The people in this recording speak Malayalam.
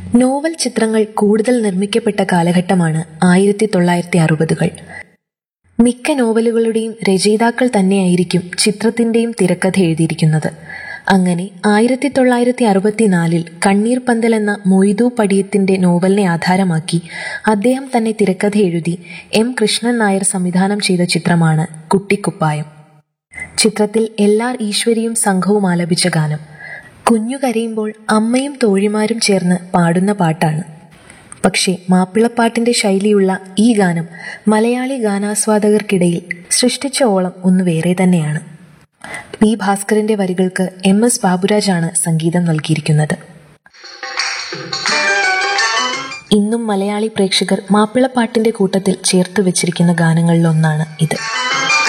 നോവൽ ചിത്രങ്ങൾ കൂടുതൽ നിർമ്മിക്കപ്പെട്ട കാലഘട്ടമാണ് ആയിരത്തി തൊള്ളായിരത്തി അറുപതുകൾ മിക്ക നോവലുകളുടെയും രചയിതാക്കൾ തന്നെയായിരിക്കും ചിത്രത്തിന്റെയും തിരക്കഥ എഴുതിയിരിക്കുന്നത് അങ്ങനെ ആയിരത്തി തൊള്ളായിരത്തി അറുപത്തിനാലിൽ കണ്ണീർ പന്തൽ എന്ന മൊയ്തു പടിയത്തിന്റെ നോവലിനെ ആധാരമാക്കി അദ്ദേഹം തന്നെ തിരക്കഥ എഴുതി എം കൃഷ്ണൻ നായർ സംവിധാനം ചെയ്ത ചിത്രമാണ് കുട്ടിക്കുപ്പായം ചിത്രത്തിൽ എല്ലാർ ഈശ്വരിയും സംഘവും ആലപിച്ച ഗാനം കുഞ്ഞു കരയുമ്പോൾ അമ്മയും തോഴിമാരും ചേർന്ന് പാടുന്ന പാട്ടാണ് പക്ഷേ മാപ്പിളപ്പാട്ടിന്റെ ശൈലിയുള്ള ഈ ഗാനം മലയാളി ഗാനാസ്വാദകർക്കിടയിൽ സൃഷ്ടിച്ച ഓളം ഒന്ന് വേറെ തന്നെയാണ് പി ഭാസ്കരന്റെ വരികൾക്ക് എം എസ് ബാബുരാജാണ് സംഗീതം നൽകിയിരിക്കുന്നത് ഇന്നും മലയാളി പ്രേക്ഷകർ മാപ്പിളപ്പാട്ടിന്റെ കൂട്ടത്തിൽ ചേർത്ത് വെച്ചിരിക്കുന്ന ഗാനങ്ങളിലൊന്നാണ് ഇത്